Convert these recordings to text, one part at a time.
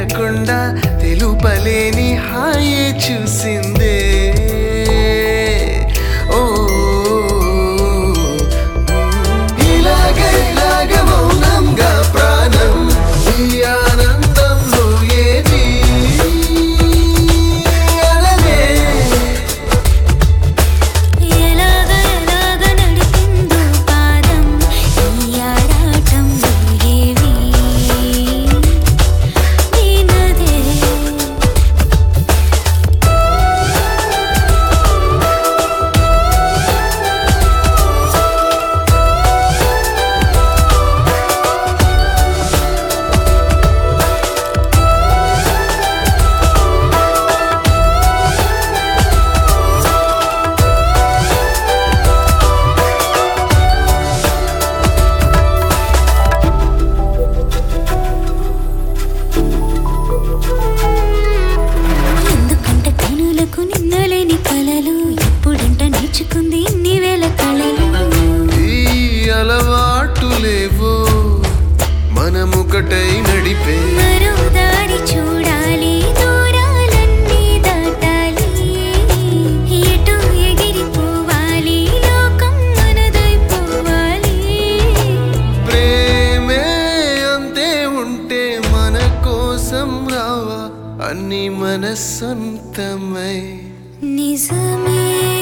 తెలియకుండా తెలుపలేని హాయే చూసిందే ఓ ఇలాగ ఇలాగ మౌనంగా ప్రాణం ఈ ఆనందంలో ఏది అనలే ఎలాగ ఎలాగ నడిపిందో పాదం ఈ ఆరాటం ఏవి వినదే ఎందుకంట కనులకు నిన్నలేని కలలు ఎప్పుడంట నేర్చుకుంది ఇన్ని వేల కళలు ఈ అలవాటులేవో మనముకటై నడిపే మరో దారి చూడాలి దూరాలన్నీ దాటాలి ఎటు ఎగిరిపోవాలి లోకం మనదైపోవాలి ప్రేమే అంతే ఉంటే మన కోసం రావా అన్ని మన సొంతమై నిజమే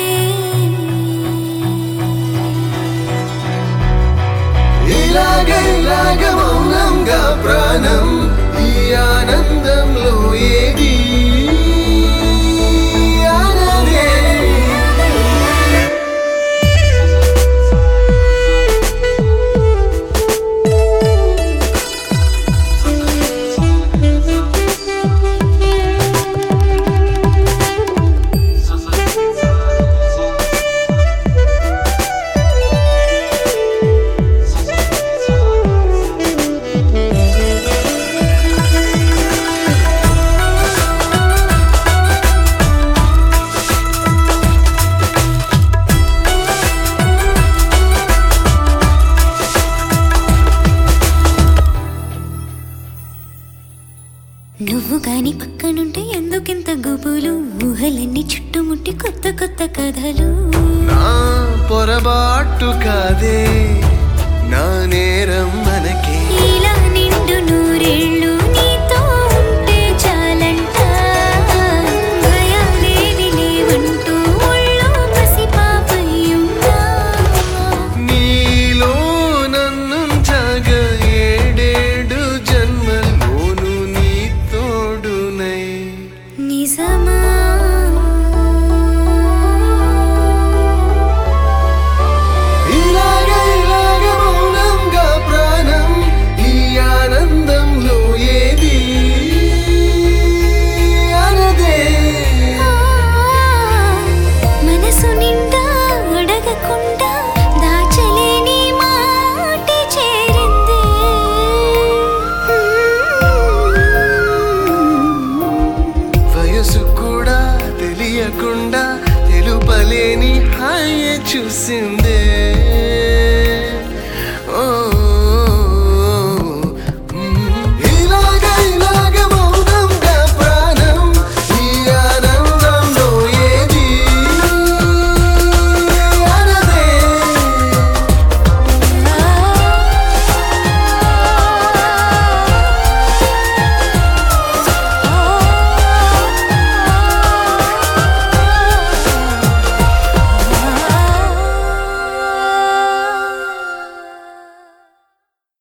ఇలాగ ఇలాగ మౌనంగా ప్రాణం ఈ ఆనందంలో ఏది అనదే. నువ్వు గాని పక్కనుంటే ఎందుకింత గుబులు ఊహలన్నీ చుట్టుముట్టి కొత్త కొత్త కథలు నా పొరబాటు కాదే